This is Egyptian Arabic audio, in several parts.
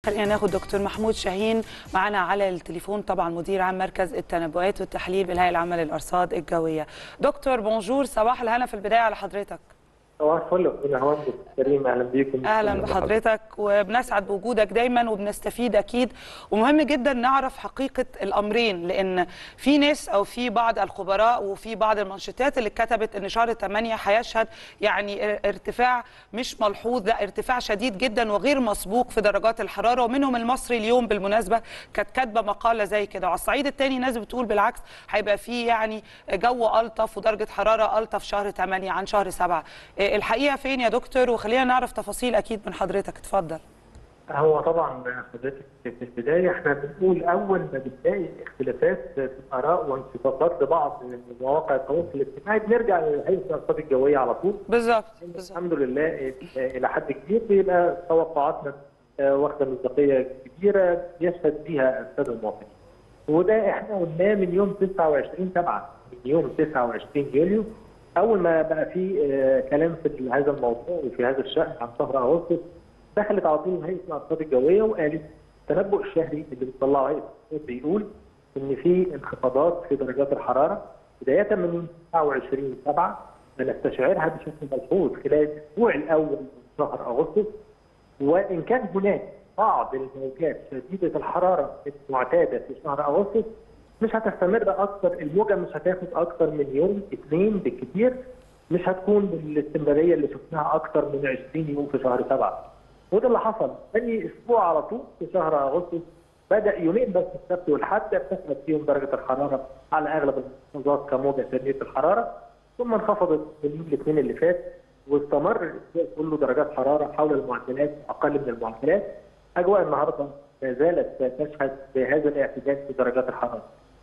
خلينا ناخد دكتور محمود شاهين معنا على التليفون طبعا مدير عام مركز التنبؤات والتحليل بالهيئه العامه للارصاد الجويه دكتور بونجور صباح الهنا في البدايه على حضرتك صباح الفل اخونا هوند كريم اهلا بيكم اهلا بحضرتك وبنسعد بوجودك دايما وبنستفيد اكيد ومهم جدا نعرف حقيقه الامرين لان في ناس او في بعض الخبراء وفي بعض المنشطات اللي كتبت ان شهر 8 هيشهد يعني ارتفاع مش ملحوظ لا ارتفاع شديد جدا وغير مسبوق في درجات الحراره ومنهم المصري اليوم بالمناسبه كانت كاتبه مقاله زي كده وعلى الصعيد الثاني ناس بتقول بالعكس هيبقى في يعني جو الطف ودرجه حراره الطف شهر 8 عن شهر 7 الحقيقه فين يا دكتور وخلينا نعرف تفاصيل اكيد من حضرتك اتفضل هو طبعا حضرتك في البدايه احنا بنقول اول ما بنلاقي اختلافات في الاراء وانشقاقات لبعض من مواقع التواصل الاجتماعي بنرجع لهيئه الارصاد الجويه على طول بالظبط الحمد لله الى حد كبير بيبقى توقعاتنا واخده مصداقيه كبيره يشهد بها الساده المواطنين وده احنا قلناه من يوم 29 7 من يوم 29 يوليو اول ما بقى في كلام في هذا الموضوع وفي هذا الشان عن شهر اغسطس دخلت على طول هيئه الارصاد الجويه وقالت التنبؤ الشهري اللي بتطلعه هيئه الارصاد بيقول ان في انخفاضات في درجات الحراره بدايه من 29 7 بنستشعرها بشكل ملحوظ خلال الاسبوع الاول من شهر اغسطس وان كان هناك بعض الموجات شديده الحراره المعتاده في شهر اغسطس مش هتستمر اكثر الموجه مش هتاخد اكثر من يوم اثنين بالكثير مش هتكون بالاستمراريه اللي شفناها اكثر من 20 يوم في شهر سبعه. وده اللي حصل ثاني اسبوع على طول في شهر اغسطس بدا يومين بس السبت والحد ارتفعت فيهم درجه الحراره على اغلب المحافظات كموجه شديده الحراره ثم انخفضت من يوم الاثنين اللي فات واستمر الاسبوع كله درجات حراره حول المعدلات اقل من المعدلات. اجواء النهارده ما زالت تشهد بهذا الاعتدال في درجات الحراره.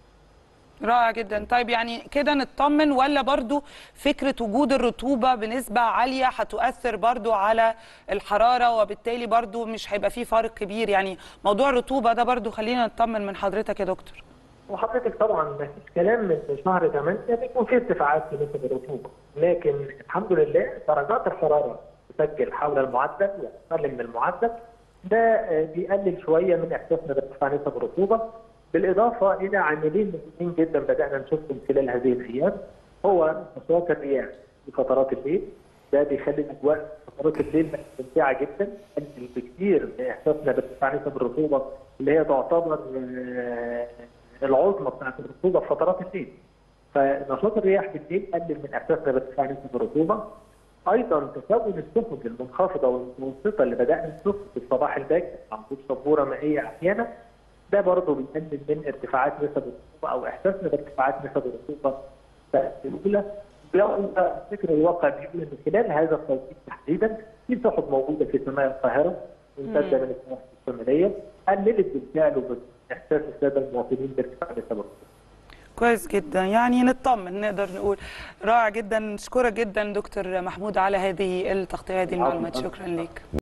رائع جدا طيب يعني كده نطمن ولا برضو فكرة وجود الرطوبة بنسبة عالية هتؤثر برضو على الحرارة وبالتالي برضو مش هيبقى فيه فارق كبير يعني موضوع الرطوبة ده برضو خلينا نطمن من حضرتك يا دكتور وحضرتك طبعا ما فيش كلام من شهر 8 بيكون في ارتفاعات في نسب الرطوبة لكن الحمد لله درجات الحرارة تسجل حول المعدل واقل من المعدل ده بيقلل شوية من احساسنا بارتفاع نسب الرطوبة بالاضافه الى عاملين مهمين جدا بدانا نشوفهم خلال هذه الايام هو نشاط الرياح في فترات الليل ده بيخلي الاجواء فترات الليل ممتعه جدا قلل بكثير احساسنا بارتفاع نسب الرطوبه اللي هي تعتبر العظمى بتاعت الرطوبه في فترات الليل فنشاط الرياح بالليل قلل من احساسنا بارتفاع نسب الرطوبه ايضا تكون السفن المنخفضه والمتوسطه اللي بدانا نشوفها في الصباح الباكر عن طول شبوره مائيه احيانا ده برضه بيقلل من ارتفاعات نسب الرطوبه او احساسنا بارتفاعات نسب الرطوبه الاولى فكر الواقع بيقول ان خلال هذا التوقيت تحديدا في سحب موجوده في سماء القاهره ممتده من السواحل الشماليه قللت بالفعل احساس الساده المواطنين بارتفاع نسب الرطوبه. كويس جدا يعني نطمن نقدر نقول رائع جدا نشكرك جدا دكتور محمود على هذه التغطيه هذه المعلومات شكرا لك